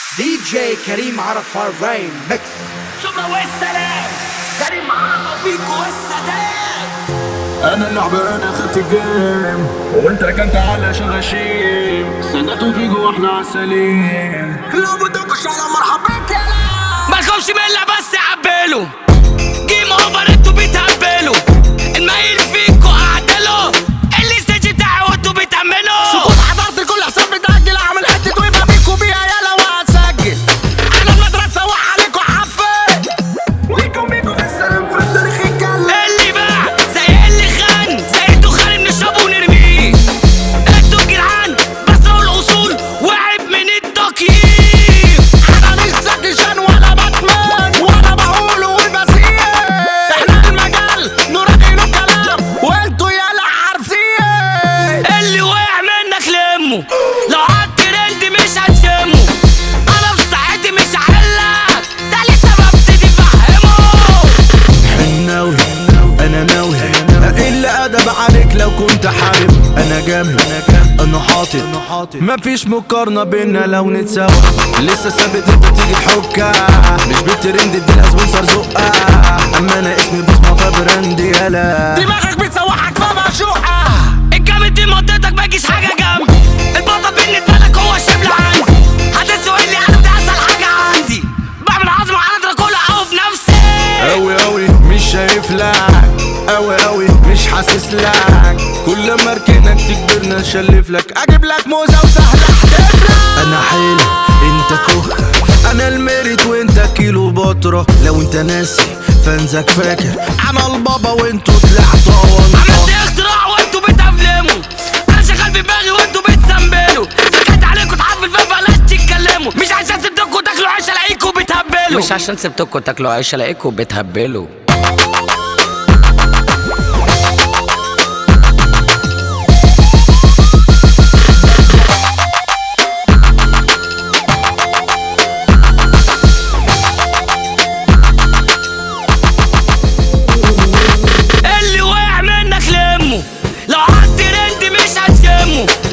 دي جي كريم عرفة رين ميكس شكرا والسلام كريم عرفة فيكو والسلام انا اللعبة انا خدت الجيم وانت ركنت على شغشيم سنته فيكو واحنا عسلين لو بدكش على مرحبا كلام ما تخافش من اللي بس عبله جيم اوفر انتوا بتهبلوا المايل فيكو اعدله اللي ستيج بتاعي وانتوا بتأمنوا سكوت حضرت كل حساب بتأجل اعمل حتة ويبقى بيكو بيها يلا وهتسجل انا المدرسة وعليكوا حفل ويكم بيكو في السلام في التاريخ يتكلم اللي باع زي اللي خان زي الدخان نشربه ونرميه انتوا جدعان بس هو الاصول وعيب من التقييم انا مش زكي شان ولا باتمان ولا بقول وبسيء احنا المجال نراقي له كلام وانتوا يالا عارفين اللي وقع منك لمه لو قعدت ترند مش هتشمه انا في ساعتي مش هحلك ده لسه ببتدي افهمه ناوي انا ناوي الا ادب عليك لو كنت حابب انا جامد انا حاطط مفيش مقارنة بينا لو نتساوى لسه ثابت انت تيجي تحكها مش بترند اديلها سبونسر زقها اما انا اسمي بصمة فبراند يالا دماغك بتسوحك فمعشوقة الجامد دي منطقتك مجيش حاجة جنبي البطل بالنسبة لك هو الشبل عندي هتسوق اللي انا بدي اسهل حاجة عندي بعمل عظمة على دراكولا او في نفسي اوي اوي مش شايف لك اوي اوي مش حاسس لك كل ما اركنك تكبرنا نشلف لك اجيب لك موزة وسهلة احتفل انا حيلة انت كوكا انا الميريت وانت كيلو بطرة لو انت ناسي فانزك فاكر انا البابا وانتوا طلعتوا عملت ونطة اختراع وانتوا بتفلموا انا شغال في دماغي وانتوا بتسمبلوا سكت عليكم تحفل فبلاش تتكلموا مش عشان سبتكوا تاكلوا عيش الاقيكوا بتهبلوا مش عشان سبتكوا تاكلوا عيش الاقيكوا بتهبلوا اللي وقع منك لمه لو قعدت ترند مش هتشمه